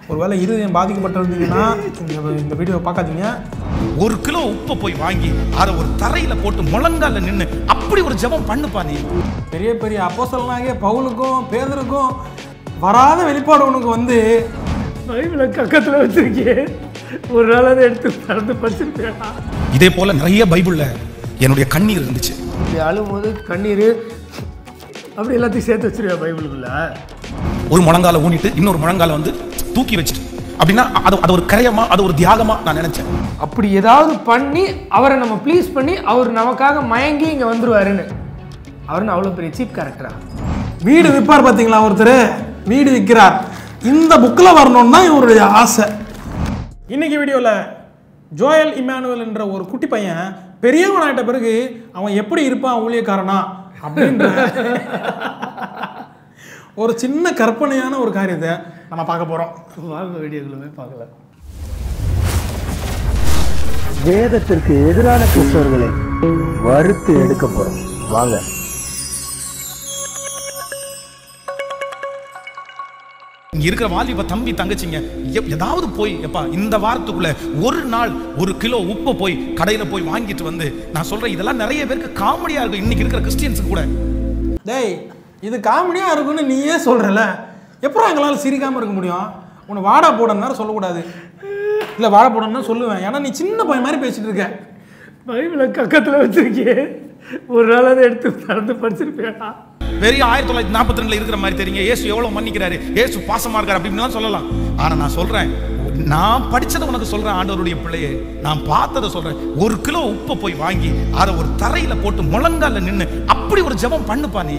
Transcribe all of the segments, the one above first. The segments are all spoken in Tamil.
ஒருவேளை இருதயம் பாதிக்கப்பட்டிருந்தீங்கன்னா இந்த இந்த வீடியோவை பார்க்காதீங்க ஒரு கிலோ உப்பை போய் வாங்கி அதை ஒரு தரையில போட்டு முழங்கால நின்னு அப்படி ஒரு ஜெபம் பண்ணுப்பா நீ பெரிய பெரிய அப்போசலனாகிய பவுலுக்கும் பேதருக்கும் வராத வெளிப்பாடு உனக்கு வந்து பைபிளை கக்கத்தில் வச்சிருக்கேன் ஒரு நாள் அதை எடுத்து திறந்து படிச்சிருப்பேன் இதே போல நிறைய பைபிள்ல என்னுடைய கண்ணீர் இருந்துச்சு இப்படி அழும்போது கண்ணீர் அப்படி எல்லாத்தையும் சேர்த்து வச்சிருக்கேன் பைபிளுக்குள்ள ஒரு முழங்கால ஊனிட்டு இன்னொரு முழங்கால வந்து தூக்கி வச்சுட்டு அப்படின்னா அது அது ஒரு கரையமா அது ஒரு தியாகமா நான் நினைச்சேன் அப்படி ஏதாவது பண்ணி அவரை நம்ம ப்ளீஸ் பண்ணி அவர் நமக்காக மயங்கி இங்கே வந்துருவாருன்னு அவருன்னு அவ்வளோ பெரிய சீப் கேரக்டரா வீடு விற்பார் பார்த்தீங்களா ஒருத்தர் வீடு விற்கிறார் இந்த புக்கில் வரணும்னு தான் இவருடைய ஆசை இன்னைக்கு வீடியோவில் ஜோயல் இமானுவல் என்ற ஒரு குட்டி பையன் பெரியவன் ஆயிட்ட பிறகு அவன் எப்படி இருப்பான் ஊழியக்காரனா அப்படின்ற ஒரு சின்ன கற்பனையான ஒரு காரியத்தை நம்ம பார்க்க போகிறோம் வாங்க வீடியோக்குள்ள போய் பார்க்கலாம் வேதத்திற்கு எதிரான கிறிஸ்தவர்களை வறுத்து எடுக்க போறோம் வாங்க இங்க இருக்கிற வாலிப தம்பி தங்கச்சிங்க எ- ஏதாவது போய் எப்பா இந்த வாரத்துக்குள்ள ஒரு நாள் ஒரு கிலோ உப்பு போய் கடையில போய் வாங்கிட்டு வந்து நான் சொல்றேன் இதெல்லாம் நிறைய பேருக்கு காமெடியா இருக்கும் இன்னைக்கு இருக்கிற கிறிஸ்டியன்ஸுக்கு கூட டேய் இது காமெடியாக இருக்குன்னு நீயே சொல்கிறல எப்பறம் எங்களால் சிரிக்காமல் இருக்க முடியும் உன்னை வாடா போடன்னு வேற சொல்லக்கூடாது இல்லை வாடா போடன்னு தான் சொல்லுவேன் ஏன்னா நீ சின்ன பையன் மாதிரி பேசிட்டு இருக்க பைபிளை கக்கத்தில் வச்சிருக்கேன் ஒரு நாள் அதை எடுத்து திறந்து படிச்சிருப்பேன் பெரிய ஆயிரத்தி தொள்ளாயிரத்தி நாற்பத்தி ரெண்டுல இருக்கிற மாதிரி தெரியுங்க ஏசு எவ்வளவு மன்னிக்கிறாரு ஏசு பாசமா இருக்காரு அப்படின்னு தான் சொல்லலாம் ஆனா நான் சொல்றேன் நான் படிச்சதை உனக்கு சொல்றேன் ஆண்டவருடைய பிள்ளையே நான் பார்த்ததை சொல்றேன் ஒரு கிலோ உப்பை போய் வாங்கி அதை ஒரு தரையில போட்டு முழங்கால நின்னு அப்படி ஒரு ஜெபம் பண்ணுப்பா நீ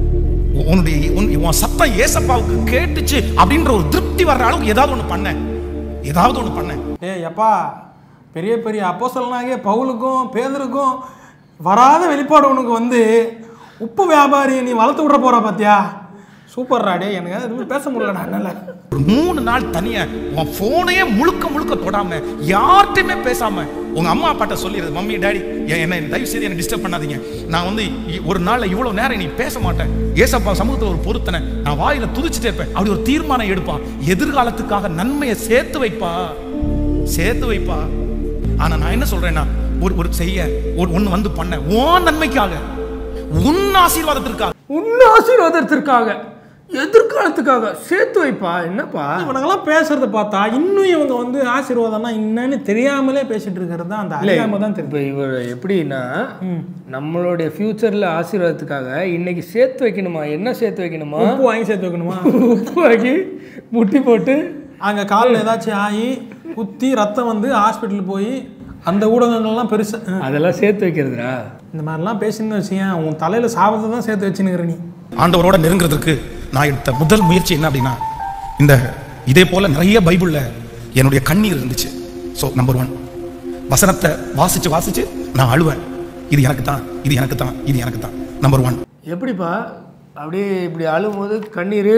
உ- உன்னுடைய உன் உன் சத்தம் ஏசப்பாவுக்கு கேட்டுச்சு அப்படின்ற ஒரு திருப்தி வர்ற அளவுக்கு ஏதாவது ஒண்ணு பண்ண ஏதாவது ஒண்ணு பண்ண ஏய் அப்பா பெரிய பெரிய அப்போஸ்தலனாகிய பவுலுக்கும் பேதருக்கும் வராத வெளிப்பாடு உனக்கு வந்து உப்பு வியாபாரியை நீ வளர்த்து விட்ற போற பாத்தியா சூப்பர்ரா டே எனக்கு எதுவுமே பேச முடியலடா என்னால ஒரு மூணு நாள் தனியா உன் போனையே முழுக்க முழுக்க தொடாம யார்கிட்டயுமே பேசாம உங்க அம்மா அப்பாட்ட சொல்லிடுறது மம்மி டாடி என்ன தயவு செய்து என்ன டிஸ்டர்ப் பண்ணாதீங்க நான் வந்து இ- ஒரு நாள்ல இவ்வளவு நேரம் நீ பேச மாட்டேன் ஏசப்பா சமூகத்துல ஒரு பொருத்தனை நான் வாயில துதிச்சுட்டே இருப்பேன் அப்படி ஒரு தீர்மானம் எடுப்பா எதிர்காலத்துக்காக நன்மையை சேர்த்து வைப்பா சேர்த்து வைப்பா ஆனா நான் என்ன சொல்றேன்னா ஒரு ஒரு செய்ய ஒரு ஒண்ணு வந்து பண்ண உன் நன்மைக்காக உன் ஆசீர்வாதத்திற்காக உன் ஆசீர்வாதத்திற்காக எதிர்காலத்துக்காக சேர்த்து வைப்பா என்னப்பா இவனுங்கெல்லாம் பேசுறத பார்த்தா இன்னும் இவங்க வந்து ஆசீர்வாதம்னா என்னன்னு தெரியாமலே பேசிட்டு இருக்கிறது தான் அந்த அறியாம தான் தெரியும் இப்போ இவர் எப்படின்னா நம்மளுடைய ஃப்யூச்சரில் ஆசீர்வாதத்துக்காக இன்னைக்கு சேர்த்து வைக்கணுமா என்ன சேர்த்து வைக்கணுமா உப்பு வாங்கி சேர்த்து வைக்கணுமா உப்பு வாங்கி முட்டி போட்டு அங்க காலில் ஏதாச்சும் ஆகி குத்தி ரத்தம் வந்து ஹாஸ்பிட்டல் போய் அந்த ஊடகங்கள்லாம் பெருசு அதெல்லாம் சேர்த்து வைக்கிறதுடா இந்த மாதிரிலாம் பேசின்னு வச்சுக்கேன் உன் தலையில சாபத்தை தான் சேர்த்து வச்சுன்னுக்கிற நீ ஆண்டவரோட நெருங்குறதுக்கு நான் எடுத்த முதல் முயற்சி என்ன அப்படின்னா இந்த இதே போல நிறைய பைபிள்ல என்னுடைய கண்ணீர் இருந்துச்சு ஸோ நம்பர் ஒன் வசனத்தை வாசிச்சு வாசிச்சு நான் அழுவேன் இது எனக்கு தான் இது எனக்கு தான் இது எனக்கு தான் நம்பர் ஒன் எப்படிப்பா அப்படியே இப்படி அழும்போது கண்ணீர்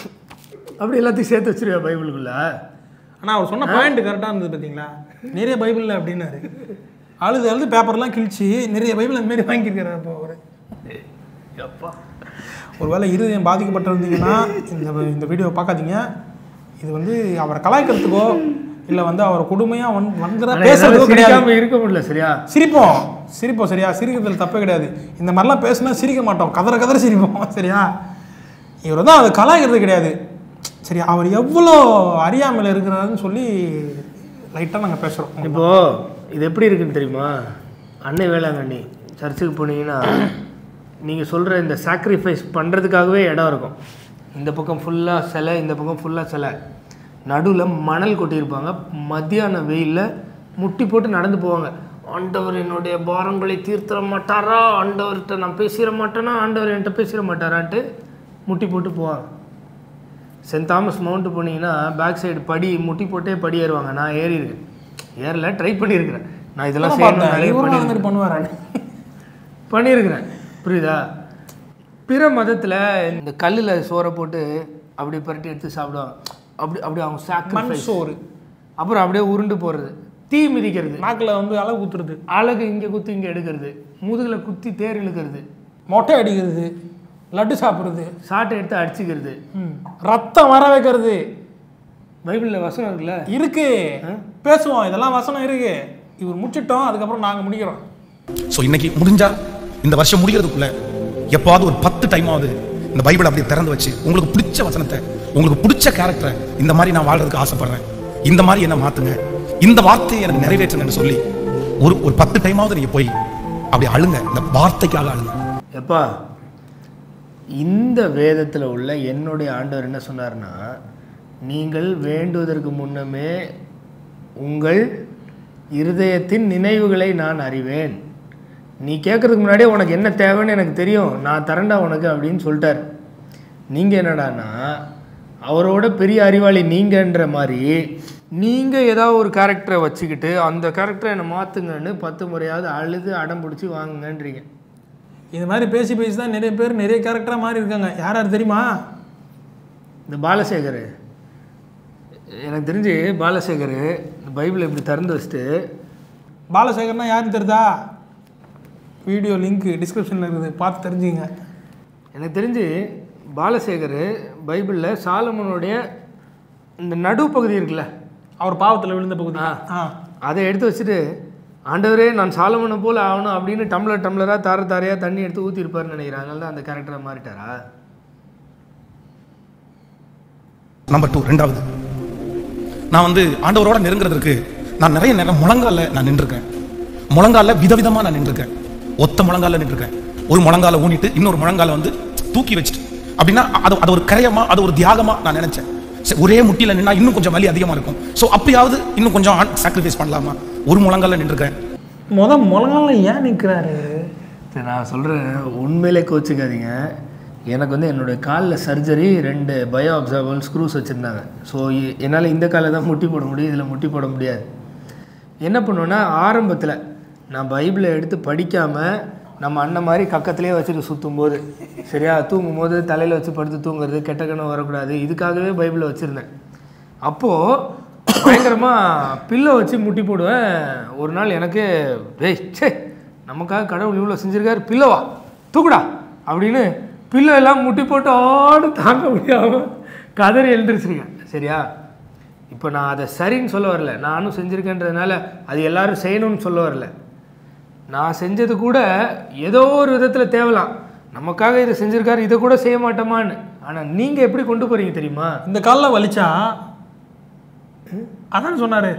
அப்படி எல்லாத்தையும் சேர்த்து வச்சிருக்கா பைபிளுக்குள்ள ஆனா அவர் சொன்ன பாயிண்ட் கரெக்டாக இருந்தது பார்த்தீங்களா நிறைய பைபிளில் அப்படின்னாரு அழுது அழுது பேப்பர்லாம் கிழிச்சு நிறைய பைபிள் அந்த மாதிரி வாங்கியிருக்கிறார் இப்போ அவர் அப்பா ஒருவேளை இருதயம் பாதிக்கப்பட்டிருந்தீங்கன்னா இந்த இந்த வீடியோவை பார்க்காதீங்க இது வந்து அவரை கலாய்க்கிறதுக்கோ இல்லை வந்து அவர் கொடுமையாக வந் வந்துட பேசுறதுக்கோ கிடையாது சிரிக்காம இருக்க முடியல சரியா சிரிப்போம் சிரிப்போம் சரியா சிரிக்கிறதுல தப்பே கிடையாது இந்த மாதிரிலாம் பேசுனா சிரிக்க மாட்டோம் கதற கதற சிரிப்போம் சரியா இவர் தான் அதை கலாய்க்கிறது கிடையாது சரி அவர் எவ்வளோ அறியாமையில் இருக்கிறாருன்னு சொல்லி லைட்டாக நாங்கள் பேசுகிறோம் இப்போ இது எப்படி இருக்குன்னு தெரியுமா அன்னை வேளாங்கண்ணி சர்ச்சுக்கு போனீங்கன்னா நீங்கள் சொல்கிற இந்த சாக்ரிஃபைஸ் பண்ணுறதுக்காகவே இடம் இருக்கும் இந்த பக்கம் ஃபுல்லாக சிலை இந்த பக்கம் ஃபுல்லாக சிலை நடுவில் மணல் கொட்டியிருப்பாங்க மத்தியான வெயிலில் முட்டி போட்டு நடந்து போவாங்க ஆண்டவர் என்னுடைய பாரங்களை தீர்த்தர மாட்டாரா ஆண்டவர்கிட்ட நான் பேசிட மாட்டேனா ஆண்டவர் என்கிட்ட பேசிட மாட்டாரான்ட்டு முட்டி போட்டு போவாங்க சென்ட் தாமஸ் மவுண்ட் போனீங்கன்னா பேக் சைடு படி முட்டி போட்டே படி ஏறுவாங்க நான் ஏறியிருக்கேன் ஏறல ட்ரை பண்ணியிருக்கிறேன் நான் இதெல்லாம் செய்யணும் நிறைய இவரும் அந்த பண்ணியிருக்கேன் மாதிரி பண்ணுவாரான்னு பண்ணியிருக்கிறேன் புரியுதா பிற மதத்தில் இந்த கல்லில் சோறை போட்டு அப்படி பரட்டி எடுத்து சாப்பிடுவாங்க அப்படி அப்படி அவங்க மண் சாக்ரிஃபைஸ் சோறு அப்புறம் அப்படியே உருண்டு போகிறது தீ மிதிக்கிறது நாக்கில் வந்து அளவு குத்துறது அழகு இங்கே குத்தி இங்கே எடுக்கிறது முதுகில் குத்தி தேர் இழுக்கிறது மொட்டை அடிக்கிறது லட்டு சாப்பிட்றது சாட்டை எடுத்து அடிச்சுக்கிறது ம். ரத்தம் வர வைக்கிறது பைபிளில் வசனம் இருக்குல்ல இருக்கு பேசுவோம் இதெல்லாம் வசனம் இருக்கு இவர் முடிச்சிட்டோம் அதுக்கப்புறம் நாங்க முடிக்கிறோம் ஸோ இன்னைக்கு முடிஞ்சா இந்த வருஷம் முடிகிறதுக்குள்ள எப்பாவது ஒரு பத்து டைமாவது இந்த பைபிள் அப்படியே திறந்து வச்சு உங்களுக்கு பிடிச்ச வசனத்தை உங்களுக்கு பிடிச்ச கேரக்டரை இந்த மாதிரி நான் வாழ்றதுக்கு ஆசைப்படுறேன் இந்த மாதிரி என்ன மாத்துங்க இந்த வார்த்தையை எனக்கு நிறைவேற்றுங்கன்னு சொல்லி ஒரு ஒரு பத்து டைமாவது நீங்க போய் அப்படி அழுங்க இந்த வார்த்தைக்காக அழுங்க எப்பா இந்த வேதத்தில் உள்ள என்னுடைய ஆண்டவர் என்ன சொன்னார்னா நீங்கள் வேண்டுவதற்கு முன்னமே உங்கள் இருதயத்தின் நினைவுகளை நான் அறிவேன் நீ கேட்கறதுக்கு முன்னாடியே உனக்கு என்ன தேவைன்னு எனக்கு தெரியும் நான் தரேன்டா உனக்கு அப்படின்னு சொல்லிட்டார் நீங்கள் என்னடான்னா அவரோட பெரிய அறிவாளி நீங்கன்ற மாதிரி நீங்கள் ஏதாவது ஒரு கேரக்டரை வச்சுக்கிட்டு அந்த கேரக்டரை என்னை மாற்றுங்கன்னு பத்து முறையாவது அழுது அடம் பிடிச்சி வாங்குங்கன்றீங்க இது மாதிரி பேசி பேசி தான் நிறைய பேர் நிறைய கேரக்டராக மாறி இருக்காங்க யார் யார் தெரியுமா இந்த பாலசேகர் எனக்கு தெரிஞ்சு பாலசேகர் இந்த பைபிளை இப்படி திறந்து வச்சுட்டு பாலசேகர்னா யாருன்னு தெரியுதா வீடியோ லிங்க் டிஸ்கிரிப்ஷனில் இருக்குது பார்த்து தெரிஞ்சுங்க எனக்கு தெரிஞ்சு பாலசேகர் பைபிளில் சாலமனுடைய இந்த நடுப்பகுதி இருக்குல்ல அவர் பாவத்தில் விழுந்த பகுதி ஆ. ஆ அதை எடுத்து வச்சுட்டு ஆண்டவரே நான் சாலமனை போல் ஆகணும் அப்படின்னு டம்ளர் டம்ளராக தார தாரையாக தண்ணி எடுத்து ஊற்றிருப்பாருன்னு நினைக்கிறேன் அதனால தான் அந்த கேரக்டரை மாறிட்டாரா நம்பர் டூ ரெண்டாவது நான் வந்து ஆண்டவரோட நெருங்குறதுக்கு நான் நிறைய நேரம் முழங்கால நான் நின்றுருக்கேன் முழங்கால விதவிதமா நான் நின்றுருக்கேன் ஒத்த முழங்கால நின்றுருக்கேன் ஒரு முழங்கால ஊனிட்டு இன்னொரு முழங்கால வந்து தூக்கி வச்சுட்டு அப்படின்னா அது அது ஒரு கரையமா அது ஒரு தியாகமா நான் நினைச்சேன் சரி, ஒரே முட்டியில நின்னா இன்னும் கொஞ்சம் வலி அதிகமா இருக்கும் ஸோ அப்பயாவது இன்னும் கொஞ்சம் சாக்ரிஃபைஸ் பண்ணலாமா ஒரு முழங்கால நின்றுருக்கேன் முத முழங்கால ஏன் நிற்கிறாரு சரி நான் சொல்கிறேன் உண்மையிலே கோச்சிக்காதீங்க எனக்கு வந்து என்னுடைய காலில் சர்ஜரி ரெண்டு பயோ அப்சர்வல் ஸ்க்ரூஸ் வச்சுருந்தாங்க ஸோ என்னால் இந்த காலில் தான் முட்டி போட முடியும் இதில் முட்டி போட முடியாது என்ன பண்ணுவேன்னா ஆரம்பத்தில் நான் பைபிளை எடுத்து படிக்காமல் நம்ம அண்ணன் மாதிரி கக்கத்திலே வச்சுட்டு சுற்றும் போது சரியா தூங்கும் போது தலையில் வச்சு படுத்து தூங்குறது கெட்ட கணம் வரக்கூடாது இதுக்காகவே பைபிளை வச்சுருந்தேன் அப்போது பயங்கரமாக பில்லை வச்சு முட்டி போடுவேன் ஒரு நாள் எனக்கு டேய் சே நமக்காக கடவுள் இவ்வளோ செஞ்சிருக்காரு பில்லவா தூக்குடா அப்படின்னு பில்லோ எல்லாம் முட்டி போட்டு ஆடு தாங்க முடியாமல் கதறி எழுந்திரிச்சிருக்கேன் சரியா இப்போ நான் அதை சரின்னு சொல்ல வரல நானும் செஞ்சுருக்கேன்றதுனால அது எல்லாரும் செய்யணும்னு சொல்ல வரல நான் செஞ்சது கூட ஏதோ ஒரு விதத்தில் தேவலாம் நமக்காக இதை செஞ்சுருக்காரு இதை கூட செய்ய மாட்டோமான்னு ஆனால் நீங்கள் எப்படி கொண்டு போகிறீங்க தெரியுமா இந்த காலில் வலிச்சா அதான் சொன்னாரு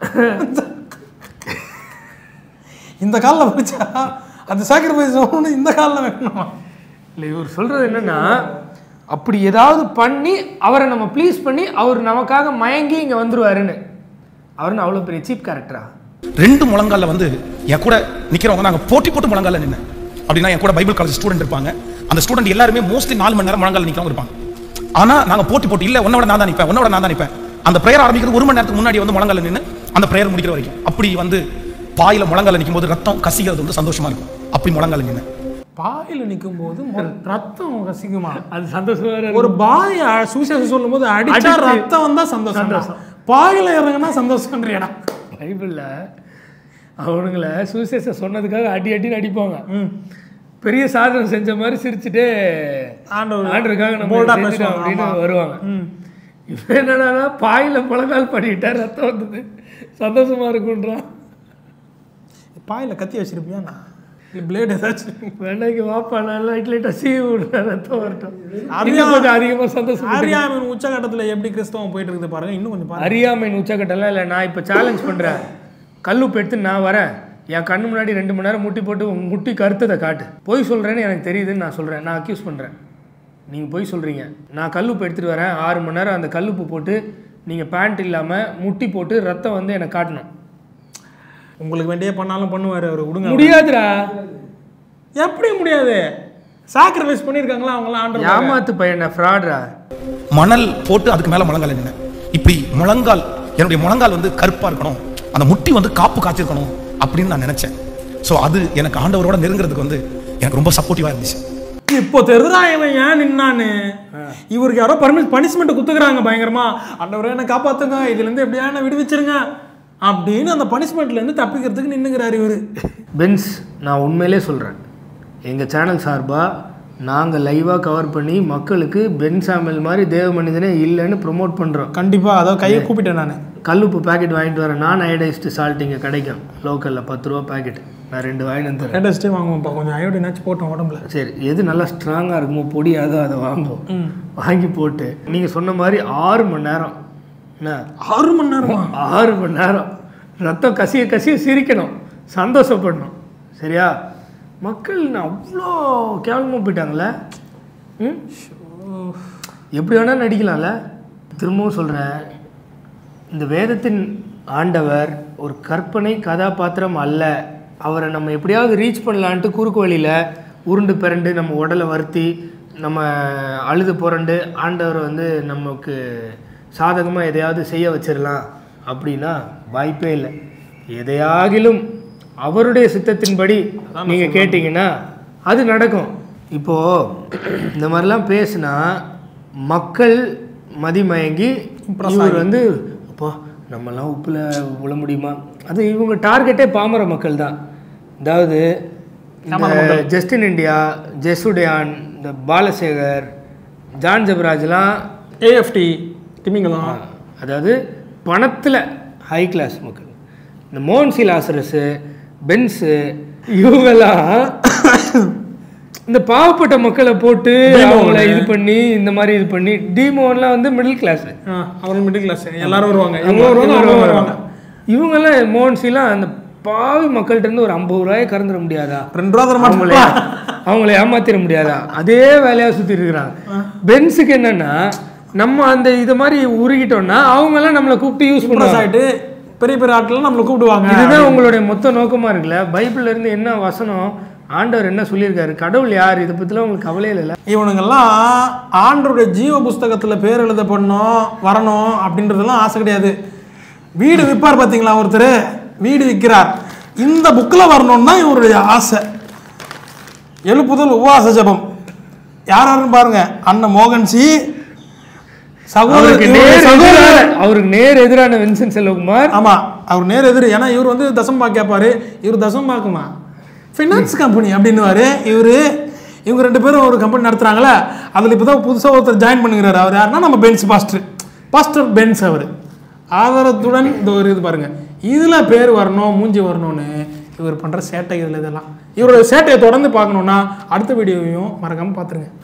இந்த காலில் வலிச்சா அது சாக்ரிஃபைஸ் ஆகணும் இந்த காலில் வேணுமா இல்லை இவர் சொல்கிறது என்னென்னா அப்படி ஏதாவது பண்ணி அவரை நம்ம ப்ளீஸ் பண்ணி அவர் நமக்காக மயங்கி இங்கே வந்துருவாருன்னு அவருன்னு அவ்வளோ பெரிய சீப் கேரக்டரா ரெண்டு முழங்கால வந்து என் கூட நிக்கிறவங்க நாங்க போட்டி போட்டு முழங்கால நின்னேன் அப்படின்னா என் கூட பைபிள் காலேஜ் ஸ்டூடெண்ட் இருப்பாங்க அந்த ஸ்டூடெண்ட் எல்லாருமே மோஸ்ட்லி நாலு மணி நேரம் முழங்கால நிக்கிறவங்க இருப்பாங்க ஆனா நாங்க போட்டி போட்டு இல்ல உன்னோட நான் தான் நிப்பேன் உன்னோட நான் தான் நிப்பேன் அந்த பிரேயர் ஆரம்பிக்கிறது ஒரு மணி நேரத்துக்கு முன்னாடி வந்து முழங்கால நின்று அந்த பிரேயர் முடிக்கிற வரைக்கும் அப்படி வந்து பாயில முழங்கால நிற்கும் போது ரத்தம் கசிகிறது வந்து சந்தோஷமா இருக்கும் அப்படி முழங்கால நின்று பாயில் நிற்கும் போது மொ- ரத்தம் கசிக்குமா அது சந்தோஷமாக ஒரு பாய் சுவிசேஷம் சொல்லும் போது அடிச்சா அடிச்சு- ரத்தம் வந்தா சந்தோஷம் பாயில இறங்குனா சந்தோஷம்ன்றியடா பைபிளில் அவனுங்கள சுவிசேஷம் சொன்னதுக்காக அடி அடின்னு அடிப்பாங்க பெரிய சாதனை செஞ்ச மாதிரி சிரிச்சுட்டே ஆண்டவர் ஆண்டருக்காக நம்ம bold ஆ செஞ்சுட்டோம் பேசுவாங்க, அப்படின்னு ஆமா. வருவாங்க இவன் என்னடா பாயில முழங்கால் பண்ணிக்கிட்டா ரத்தம் வந்தது சந்தோஷமா இருக்குன்றான் பாயில கத்தி வச்சிருப்பியாண்ணா இல்லை பிளேட் ஏதாச்சும் வேண்டாக்கு வாப்பா நான் லைட் லைட்டாக சீவி விடுறேன் ரத்தம் வரட்டும் அறியா- இன்னும் கொஞ்சம் அதிகமாக சந்தோஷம் ஆரியாமின் உச்சகட்டத்தில் எப்படி கிறிஸ்தவம் போயிட்டு இருக்குது பாருங்க இன்னும் கொஞ்சம் பாருங்க அறியாமையின் உச்சக்கட்டெல்லாம் இல்லை நான் இப்போ சேலஞ்ச் பண்ணுறேன் கல்லுப்பு எடுத்து நான் வரேன் என் கண்ணு முன்னாடி ரெண்டு மணி நேரம் முட்டி போட்டு உன் முட்டி கருத்ததை காட்டு பொய் சொல்கிறேன்னு எனக்கு தெரியுதுன்னு நான் சொல்கிறேன் நான் அக்யூஸ் பண்ணுறேன் நீங்கள் பொய் சொல்கிறீங்க நான் கல்லுப்பு எடுத்துகிட்டு வரேன் ஆறு மணி நேரம் அந்த கல்லுப்பு போட்டு நீங்கள் பேண்ட் இல்லாமல் முட்டி போட்டு ரத்தம் வந்து எனக்கு காட்டணும் உங்களுக்கு வேண்டிய பண்ணாலும் பண்ணுவார் அவர் விடுங்க முடியாதுடா எப்படி முடியாது சாக்ரிஃபைஸ் பண்ணியிருக்காங்களா அவங்களாம் ஆண்டர் ஏமாத்து பையனை ஃப்ராட்ரா மணல் போட்டு அதுக்கு மேல முழங்கால நின்னேன் இப்படி முழங்கால் என்னுடைய முழங்கால் வந்து கருப்பா இருக்கணும் அந்த முட்டி வந்து காப்பு காய்ச்சிருக்கணும் அப்படின்னு நான் நினைச்சேன் ஸோ அது எனக்கு ஆண்டவரோட நெருங்குறதுக்கு வந்து எனக்கு ரொம்ப சப்போர்ட்டிவா இருந்துச்சு இப்போ தெரிதா இவன் ஏன் நின்னான்னு இவருக்கு யாரோ பர்மிஷன் பனிஷ்மெண்ட் குத்துக்கிறாங்க பயங்கரமா ஆண்டவரே என்ன காப்பாத்துங்க இதுல இருந்து எப்படியா என்ன விடுவிச்சிருங்க அப்படின்னு அந்த பனிஷ்மெண்ட்ல இருந்து தப்பிக்கிறதுக்கு நின்னுங்கிறாரு இவரு பென்ஸ் நான் உண்மையிலே சொல்கிறேன் எங்கள் சேனல் சார்பாக நாங்கள் லைவாக கவர் பண்ணி மக்களுக்கு பென் சாமியல் மாதிரி தேவ மனிதனே இல்லைன்னு ப்ரொமோட் பண்ணுறோம் கண்டிப்பாக அதாவது கையை கூப்பிட்டேன் நான் கல்லுப்பு பாக்கெட் வாங்கிட்டு வரேன் நான் அயடைஸ்டு சால்ட் இங்கே கிடைக்கும் லோக்கலில் பத்து ரூபா பாக்கெட் நான் ரெண்டு வாங்கிட்டு வந்து தரேன் லேட்டஸ்ட்டே வாங்குவோம்ப்பா கொஞ்சம் அயோடினாச்சும் போட்டோம் உடம்புல சரி எது நல்லா ஸ்ட்ராங்காக இருக்குமோ பொடி அதோ அதை வாங்குவோம் வாங்கி போட்டு நீங்கள் சொன்ன மாதிரி ஆறு மணி நேரம் என்ன ஆறு மணி நேரமா ஆறு மணி நேரம் ரத்தம் கசிய கசிய சிரிக்கணும் சந்தோஷப்படணும் சரியா மக்கள் நான் அவ்வளோ கேவலமாக போயிட்டாங்களே ம் எப்படி வேணால் நடிக்கலாம்ல திரும்பவும் சொல்கிறேன் இந்த வேதத்தின் ஆண்டவர் ஒரு கற்பனை கதாபாத்திரம் அல்ல அவரை நம்ம எப்படியாவது ரீச் பண்ணலான்ட்டு குறுக்கு வழியில் உருண்டு பிறண்டு நம்ம உடலை வருத்தி நம்ம அழுது புரண்டு ஆண்டவர் வந்து நமக்கு சாதகமாக எதையாவது செய்ய வச்சிடலாம் அப்படின்னா வாய்ப்பே இல்லை எதையாகிலும் அவருடைய சித்தத்தின்படி நீங்கள் கேட்டிங்கன்னா அது நடக்கும் இப்போது இந்த மாதிரிலாம் பேசுனா மக்கள் மதிமயங்கி இவர் வந்து அப்பா நம்மலாம் உப்பில் விழ முடியுமா அது இவங்க டார்கெட்டே பாமர மக்கள் தான் அதாவது இந்த ஜஸ்டின் இந்தியா ஜெசுடியான் இந்த பாலசேகர் ஜான் ஜபராஜ்லாம் ஏஎஃப்டி திமிங்கலம் அதாவது பணத்தில் ஹை கிளாஸ் மக்கள் இந்த மோன்சி லாசரஸு பென்ஸு இவங்கெல்லாம் இந்த பாவப்பட்ட மக்களை போட்டு அவங்கள இது பண்ணி இந்த மாதிரி இது பண்ணி டிமோன்லாம் வந்து மிடில் கிளாஸ் அவரும் மிடில் கிளாஸ் எல்லாரும் வருவாங்க இவங்க வருவாங்க அவங்க வருவாங்க இவங்கெல்லாம் மோன்சிலாம் அந்த பாவி மக்கள்கிட்ட இருந்து ஒரு ஐம்பது ரூபாயை கறந்துட முடியாதா ரெண்டு ரூபா தர அவங்கள மாட்டோம் அவங்கள ஏமாத்திர முடியாதா அதே வேலையா சுத்தி இருக்கிறாங்க பென்ஸுக்கு என்னன்னா நம்ம அந்த இது மாதிரி உருகிட்டோம்னா அவங்க எல்லாம் நம்மளை கூப்பிட்டு யூஸ் ப்ளஸ் பண்ணுவாங்க ஆயிட்டு பெரிய பெரிய ஆட்கள் நம்மளை கூப்பிடுவாங்க இதுதான் உங்களுடைய மொத்த நோக்கமா இருக்குல்ல பைபிள்ல இருந்து என்ன வசனம் ஆண்டவர் என்ன சொல்லியிருக்காரு கடவுள் யார் இதை பத்திலாம் உங்களுக்கு கவலையே இல்லை இவனுங்கெல்லாம் ஆண்டருடைய ஜீவ புஸ்தகத்தில் பேர் எழுத பண்ணணும் வரணும் அப்படின்றதெல்லாம் ஆசை கிடையாது வீடு விற்பார் பார்த்தீங்களா ஒருத்தர் வீடு விற்கிறார் இந்த புக்கில் வரணும்னு தான் இவருடைய ஆசை எழுப்புதல் உபவாச ஜபம் யார் யாருன்னு பாருங்க அண்ணன் மோகன்சி அவருக்கு சகோதரர் நேர் சகோதரர் எதிரான அவருக்கு நேர் எதிரான வின்சென்ட் செல்வகுமார் ஆமா அவர் நேர் எதிர் ஏன்னா இவர் வந்து தசம்பா கேட்பாரு இவர் தசம்பாக்குமா ஃபினான்ஸ் கம்பெனி அப்படின்னுவாரு இவர் இவங்க ரெண்டு பேரும் ஒரு கம்பெனி நடத்துறாங்களே அதில் இப்போ தான் புதுசாக ஒருத்தர் ஜாயின் பண்ணுகிறாரு அவர் யாருன்னா நம்ம பென்ஸ் பாஸ்டர் பாஸ்டர் பென்ஸ் அவர் ஆதாரத்துடன் இந்த ஒரு இது பாருங்க இதில் பேர் வரணும் மூஞ்சி வரணும்னு இவர் பண்ணுற சேட்டை இதில் இதெல்லாம் இவரோட சேட்டையை தொடர்ந்து பார்க்கணுன்னா அடுத்த வீடியோவையும் மறக்காமல் பார்த்துருங்க